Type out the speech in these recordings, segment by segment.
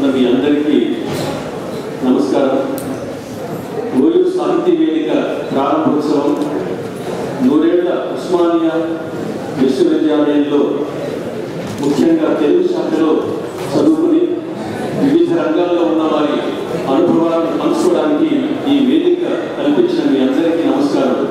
మీ అందరికీ నమస్కారం ఓయూ సాహితీ వేదిక ప్రారంభోత్సవం నూరేళ్ల ఉస్మానియా విశ్వవిద్యాలయంలో ముఖ్యంగా తెలుగు శాఖలో చదువుకుని వివిధ రంగాల్లో ఉన్న వారి అనుభవాలను పంచుకోవడానికి ఈ వేదిక కల్పించిన మీ అందరికీ నమస్కారం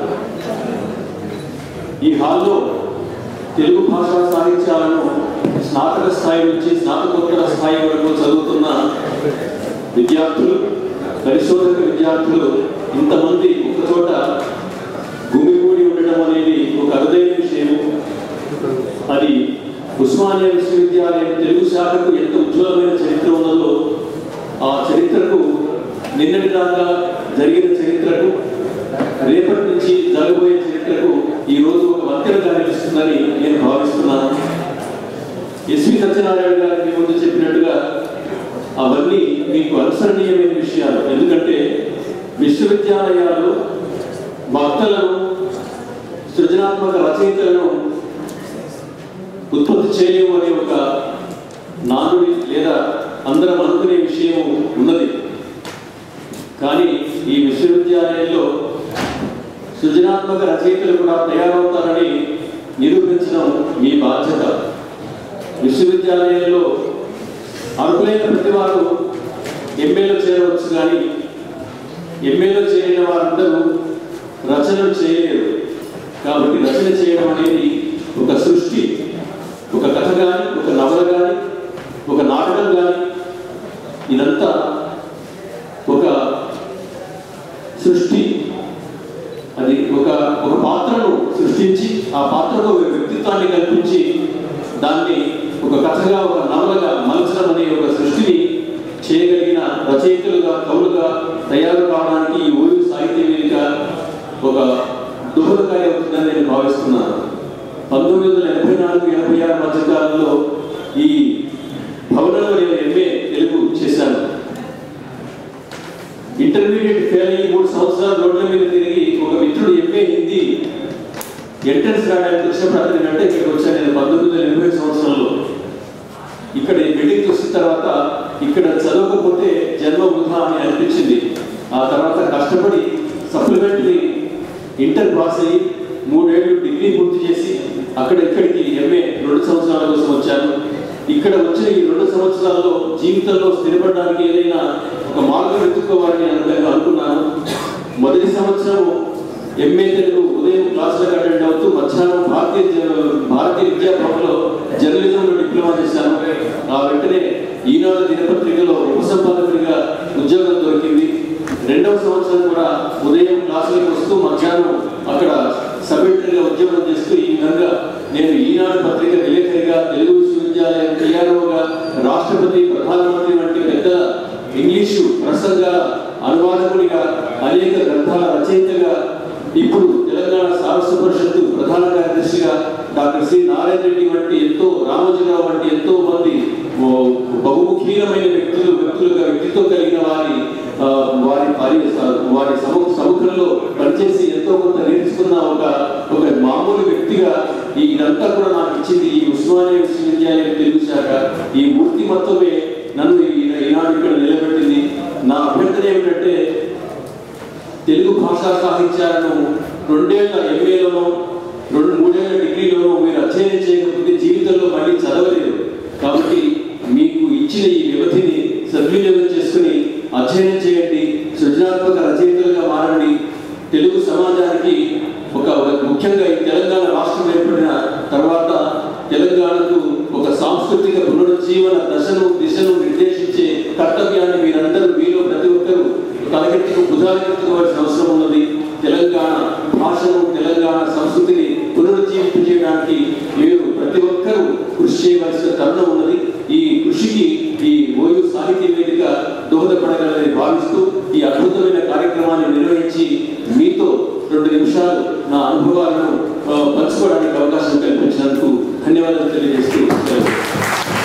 ఈ హాల్లో తెలుగు భాషా సాహిత్యాలను స్నాతక స్థాయి నుంచి స్నాతకోత్తర స్థాయి వరకు చదువుతున్న విద్యార్థులు పరిశోధక విద్యార్థులు ఇంతమంది ఒక చోట గుమిగూడి ఉండడం అనేది ఒక అరుదైన విషయం అది ఉస్మానియా విశ్వవిద్యాలయం తెలుగు శాఖకు ఎంత ఉజ్వలమైన చరిత్ర ఉన్నదో ఆ చరిత్రకు నిన్నటి దాకా జరిగిన చరిత్రకు రేపటి నుంచి జరగబోయే చరిత్రకు ఈ రోజు ఒక వంతెనగా నిలుస్తుందని నేను భావిస్తున్నాను ఎస్వి సత్యనారాయణ గారు మీ ముందు చెప్పినట్టుగా అవన్నీ మీకు అనుసరణీయమైన విషయాలు ఎందుకంటే విశ్వవిద్యాలయాలు వక్తలను సృజనాత్మక రచయితలను ఉత్పత్తి చేయలేము అనే ఒక నానుడి లేదా అందరం అనుకునే విషయం ఉన్నది కానీ ఈ విశ్వవిద్యాలయంలో సృజనాత్మక రచయితలు కూడా తయారవుతారని నిరూపించడం మీ బాధ్యత విశ్వవిద్యాలయంలో అర్హులైన ప్రతి వారు ఎంఏలో చేరవచ్చు కానీ ఎంఏలో చేరిన వారందరూ రచనలు చేయలేరు కాబట్టి రచన చేయడం అనేది ఒక సృష్టి ఒక కథ కానీ ఒక నవల కానీ ఒక నాటకం కానీ ఇదంతా ఒక సృష్టి అది ఒక ఒక పాత్రను సృష్టించి ఆ పాత్రకు ఒక వ్యక్తిత్వాన్ని కల్పించి దాన్ని ఒక కథగా ఒక నవలగా మలచడం అనే ఒక సృష్టిని చేయగలిగిన రచయితలుగా కవులుగా తయారు కావడానికి ఈ ఊరి సాహిత్య వేదిక ఒక దోహదకారి అవుతుందని నేను భావిస్తున్నాను పంతొమ్మిది వందల ఎనభై నాలుగు ఎనభై ఆరు మధ్యకాలంలో ఈ భవనంలో నేను ఎంఏ తెలుగు చేశాను ఇంటర్మీడియట్ ఫెయిల్ అయ్యి మూడు సంవత్సరాలు రోడ్ల మీద తిరిగి ఒక మిత్రుడు ఎంఏ హిందీ ఎంట్రన్స్ రాయడానికి వచ్చినప్పుడు అతని అంటే ఇక్కడికి వచ్చాను నేను పంతొమ్మిది వందల ఎనభై సంవత్సరంలో ఇక్కడ ఈ బిల్డింగ్ చూసిన తర్వాత ఇక్కడ చదవకపోతే జన్మ వృధా అని అనిపించింది ఆ తర్వాత కష్టపడి సప్లిమెంటరీ ఇంటర్ పాస్ అయ్యి మూడేళ్లు డిగ్రీ పూర్తి చేసి అక్కడ ఇక్కడికి ఎంఏ రెండు సంవత్సరాల కోసం వచ్చాను ఇక్కడ వచ్చిన ఈ రెండు సంవత్సరాల్లో జీవితంలో స్థిరపడడానికి ఏదైనా ఒక మార్గం వెతుక్కోవాలని నేను అనుకున్నాను మొదటి సంవత్సరం ఎంఏ తెలుగు ఉదయం క్లాసులకు అటెండ్ అవుతూ మధ్యాహ్నం భారతీయ జ- భారతీయ విద్యా భవన్లో జర్నలిజంలో డిప్లొమా చేశాను ఆ వెంటనే ఈనాడు దినపత్రికలో ఉపసంపాదకుడిగా ఉద్యోగం దొరికింది రెండవ సంవత్సరం కూడా ఉదయం క్లాసులకు వస్తూ మధ్యాహ్నం అక్కడ సబెంటరీగా ఉద్యోగం చేస్తూ ఈ విధంగా నేను ఈనాడు పత్రిక విలేకరిగా తెలుగు విశ్వవిద్యాలయం పిఆర్ఓగా రాష్ట్రపతి ప్రధానమంత్రి వంటి పెద్ద ఇంగ్లీషు ప్రసంగ అనువాదకుడిగా అనేక గ్రంథాల రచయితగా ఇప్పుడు తెలంగాణ సారస్వ పరిషత్తు ప్రధాన కార్యదర్శిగా డాక్టర్ సి నారాయణ రెడ్డి వంటి ఎంతో రామోజీరావు వంటి ఎంతో మంది ఓ, బహుముఖీనమైన వ్యక్తులు వ్యక్తులుగా వ్యక్తిత్వం కలిగిన వారి ఆ, వారి వారి వారి సము సముఖంలో పనిచేసి ఎంతో కొంత నేర్చుకున్న ఒక ఒక మామూలు వ్యక్తిగా ఈ ఇదంతా కూడా నాకు ఇచ్చింది ఈ ఉస్మానియా విశ్వవిద్యాలయం తెలుగు శాఖ ఈ మూర్తి మొత్తమే నన్ను ఈ- ఈనాడు ఇక్కడ నిలబెట్టింది నా అభ్యర్థన ఏమిటంటే తెలుగు భాషా సాహిత్యాలను రెండేళ్ల ఎంఏలోనో రెండు మూడేళ్ల డిగ్రీలోనో మీరు అధ్యయనం చేయకపోతే జీవితంలో మళ్ళీ చదవలేరు కాబట్టి మీకు ఇచ్చిన ఈ వ్యవధిని సద్వినియోగం చేసుకుని అధ్యయనం చేయండి సృజనాత్మక రచయితలుగా మారండి తెలుగు సమాజానికి ఒక ఒక ముఖ్యంగా ఈ తెలంగాణ రాష్ట్రం ఏర్పడిన తర్వాత తెలంగాణకు ఒక సాంస్కృతిక పునరుజ్జీవన దశను దిశను నిర్దేశించే కర్తవ్యాన్ని మీరందరూ మీలో ప్రతి ఒక్కరూ తలకెత్తుకు భుజాలెత్తుకోవాల్సిన అవసరం ఉన్నది తెలంగాణ భాషను తెలంగాణ సంస్కృతిని పునరుజ్జీవింపజేయడానికి మీరు ప్రతి ఒక్కరూ కృషి చేయవలసిన తరుణం ఉన్నది ఈ కృషికి ఈ ఓయూ సాహితీ వేదిక దోహదపడగలని భావిస్తూ ఈ అద్భుతమైన కార్యక్రమాన్ని నిర్వహించి మీతో రెండు నిమిషాలు నా అనుభవాలను ఆ, పంచుకోవడానికి అవకాశం కల్పించినందుకు ధన్యవాదాలు తెలియజేస్తూ సెలవు.